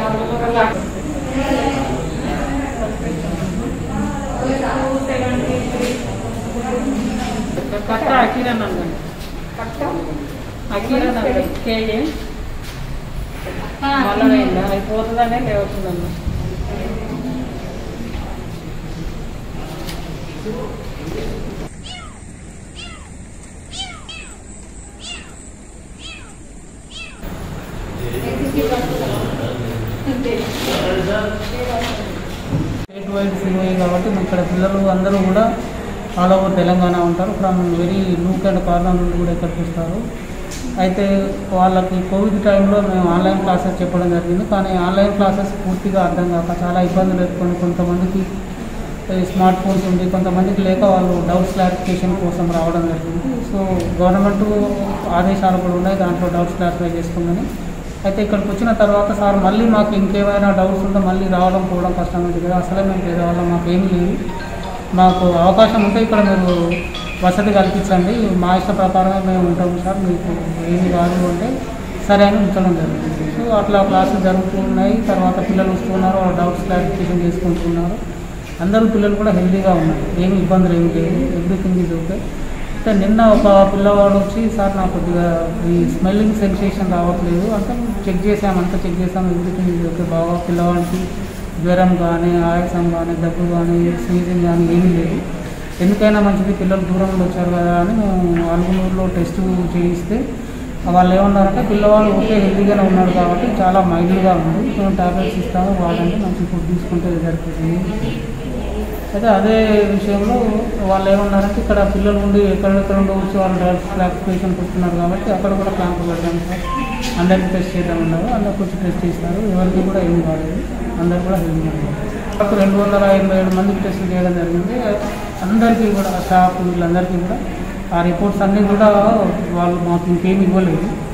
కట్ట అకీరన్ అందండి అకీరన్ అండి కేజీ మళ్ళీ అయిందా అయిపోతుందనే లేవుతుందండి స్టేట్ వైడ్ సినిమా కాబట్టి మన ఇక్కడ పిల్లలు అందరూ కూడా ఆల్ ఓవర్ తెలంగాణ ఉంటారు from every nook and corner నుండి కూడా ఇక్కడికి వస్తారు అయితే వాళ్ళకి కోవిడ్ టైంలో మేము ఆన్లైన్ క్లాసెస్ చెప్పడం జరిగింది కానీ ఆన్లైన్ క్లాసెస్ పూర్తిగా అర్థం కాక చాలా ఇబ్బందులు ఎదుర్కొని కొంతమందికి స్మార్ట్ ఫోన్స్ ఉంది కొంతమందికి లేక వాళ్ళు డౌట్స్ క్లారిఫికేషన్ కోసం రావడం జరిగింది సో గవర్నమెంట్ ఆదేశాలు కూడా ఉన్నాయి దాంట్లో డౌట్స్ క్లారిఫై చేసుకుందని అయితే ఇక్కడికి వచ్చిన తర్వాత సార్ మళ్ళీ మాకు ఇంకేమైనా డౌట్స్ ఉంటే మళ్ళీ రావడం పోవడం కష్టం ఉంది కదా అసలే మేము పేదవాళ్ళం మాకు ఏమీ లేదు మాకు అవకాశం ఉంటే ఇక్కడ మీరు వసతి కల్పించండి మా ఇష్ట ప్రకారమే మేము ఉంటాము సార్ మీకు ఏమి కాదు అంటే సరే అని ఉంచడం జరిగింది సో అట్లా క్లాసులు జరుగుతున్నాయి తర్వాత పిల్లలు వస్తున్నారు వాళ్ళ డౌట్స్ క్లారిఫికేషన్ చేసుకుంటున్నారు అందరూ పిల్లలు కూడా హెల్తీగా ఉన్నారు ఏమి ఇబ్బందులు ఏమి లేవు ఎవ్రీథింగ్ ఈజ్ ఓకే అయితే నిన్న ఒక పిల్లవాడు వచ్చి సార్ నాకు కొద్దిగా ఈ స్మెల్లింగ్ సెన్సేషన్ రావట్లేదు అంటే చెక్ చేసాం అంతా చెక్ చేసాం ఎవ్రీథింగ్ ఈజ్ ఓకే బాగా పిల్లవాడికి జ్వరం కానీ ఆయాసం కానీ దగ్గు కానీ స్నీజింగ్ కానీ ఏమీ లేదు ఎందుకైనా మంచిది పిల్లలు దూరం నుండి వచ్చారు కదా అని మేము అలుగునూరులో టెస్ట్ చేయిస్తే వాళ్ళు ఏమన్నారంటే పిల్లవాడు ఓకే హెల్తీగానే ఉన్నాడు కాబట్టి చాలా మైల్డ్గా ఉంది మేము టాబ్లెట్స్ ఇస్తాము వాడంటే మంచి ఫుడ్ తీసుకుంటే సరిపోతుంది అయితే అదే విషయంలో వాళ్ళు ఏమన్నారంటే ఇక్కడ పిల్లలు ఉండి ఎక్కడెక్కడ నుండి వచ్చి వాళ్ళు డ్రగ్స్ క్లాసిఫికేషన్కి వస్తున్నారు కాబట్టి అక్కడ కూడా క్యాంప్ పెడదాం సార్ అందరికీ టెస్ట్ చేద్దామన్నారు అందరికి వచ్చి టెస్ట్ చేస్తారు ఎవరికి కూడా ఏం కాలేదు అందరు కూడా హెల్తీ అప్పుడు రెండు వందల ఎనభై ఏడు మందికి టెస్ట్ చేయడం జరిగింది అందరికీ కూడా స్టాఫ్ వీళ్ళందరికీ కూడా ఆ రిపోర్ట్స్ అన్నీ కూడా వాళ్ళు మాకు ఇంకేమి ఇవ్వలేదు